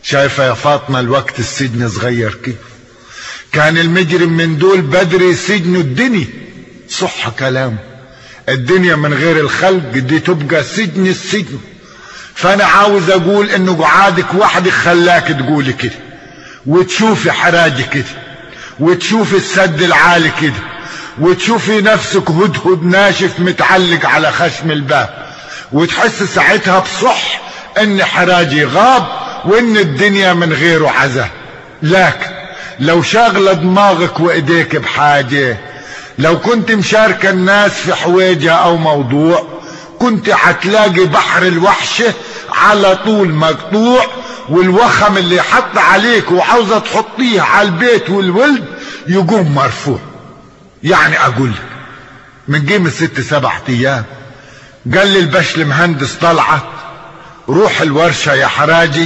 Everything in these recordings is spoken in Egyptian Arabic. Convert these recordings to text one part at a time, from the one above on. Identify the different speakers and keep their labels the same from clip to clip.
Speaker 1: شايفة يا فاطمة الوقت السجن صغير كيف كان المجرم من دول بدري سجنه الدنيا صح كلامه الدنيا من غير الخلق دي تبقى سجن السجن فانا عاوز اقول انه قعادك وحدك خلاك تقولي كده وتشوفي حراجي كده وتشوفي السد العالي كده وتشوفي نفسك هدهد ناشف متعلق على خشم الباب وتحس ساعتها بصح ان حراجي غاب وان الدنيا من غيره عزة لكن لو شاغلة دماغك وايديك بحاجة لو كنت مشاركة الناس في حويجة او موضوع كنت هتلاقي بحر الوحشة على طول مقطوع والوخم اللي حط عليك وعاوزة تحطيه على البيت والولد يقوم مرفوع يعني اقول لك من قيمة ست سبع ايام قال لي البشل مهندس طلعت روح الورشة يا حراجي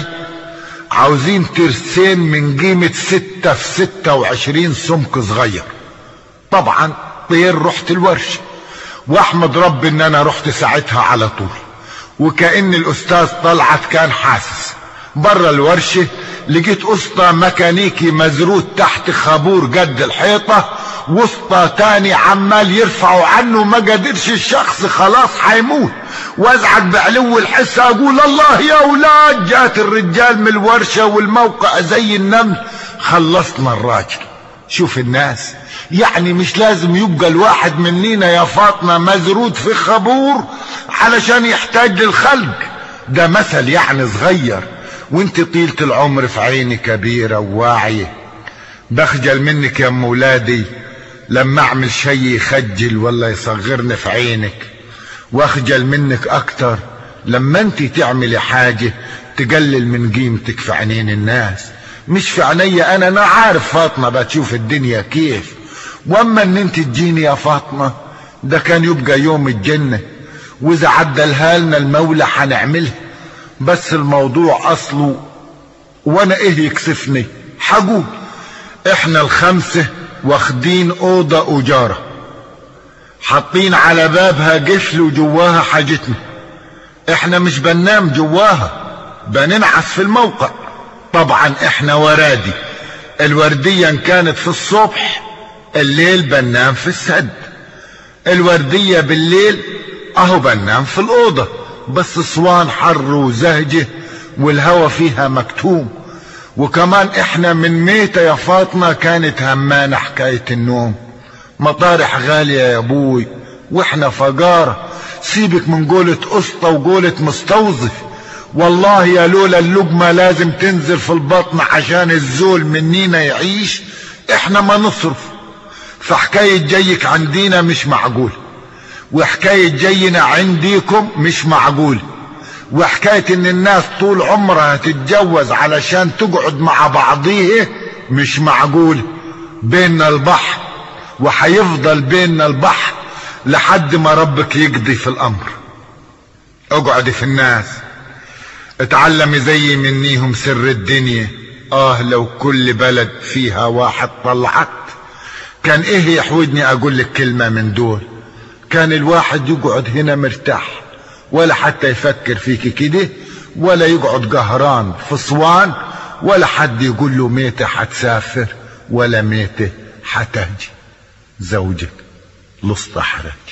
Speaker 1: عاوزين ترسين من قيمة ستة في ستة وعشرين سمك صغير طبعا طير رحت الورشة واحمد رب ان انا رحت ساعتها على طول وكأن الاستاذ طلعت كان حاسس برا الورشة لقيت اسطى ميكانيكي مزروت تحت خابور قد الحيطة وسطى تاني عمال يرفعوا عنه ما قدرش الشخص خلاص حيموت وازعج بعلو الحس اقول الله يا اولاد جات الرجال من الورشة والموقع زي النمل خلصنا الراجل شوف الناس يعني مش لازم يبقى الواحد مننا يا فاطمة مزرود في خبور علشان يحتاج للخلق ده مثل يعني صغير وانت طيلة العمر في عيني كبيرة وواعية بخجل منك يا ام ولادي لما اعمل شي يخجل ولا يصغرني في عينك واخجل منك اكتر لما انت تعملي حاجة تقلل من قيمتك في عينين الناس مش في عيني انا انا عارف فاطمة بتشوف الدنيا كيف واما ان انت تجيني يا فاطمة ده كان يبقى يوم الجنة واذا عدلها لنا المولى هنعملها بس الموضوع اصله وانا ايه يكسفني حقول احنا الخمسة واخدين اوضة اجارة حاطين على بابها قفل وجواها حاجتنا احنا مش بننام جواها بننعس في الموقع طبعا احنا ورادي الوردية ان كانت في الصبح الليل بننام في السد الوردية بالليل اهو بننام في الاوضة بس صوان حر وزهجة والهوا فيها مكتوم وكمان احنا من ميتة يا فاطمة كانت همانة حكاية النوم مطارح غالية يا ابوي واحنا فقارة سيبك من قولة قسطة وقولة مستوظف والله يا لولا اللقمة لازم تنزل في البطن عشان الزول منينا يعيش احنا ما نصرف فحكاية جيك عندينا مش معقول وحكاية جينا عنديكم مش معقول وحكاية ان الناس طول عمرها تتجوز علشان تقعد مع بعضيه مش معقول بيننا البحر وحيفضل بيننا البحر لحد ما ربك يقضي في الامر اقعدي في الناس اتعلمي زي منيهم سر الدنيا اه لو كل بلد فيها واحد طلعت كان ايه يحودني اقول لك كلمة من دول كان الواحد يقعد هنا مرتاح ولا حتى يفكر فيك كده ولا يقعد قهران في صوان ولا حد يقول له ميتة حتسافر ولا ميتة حتهجي زوجك لص حرك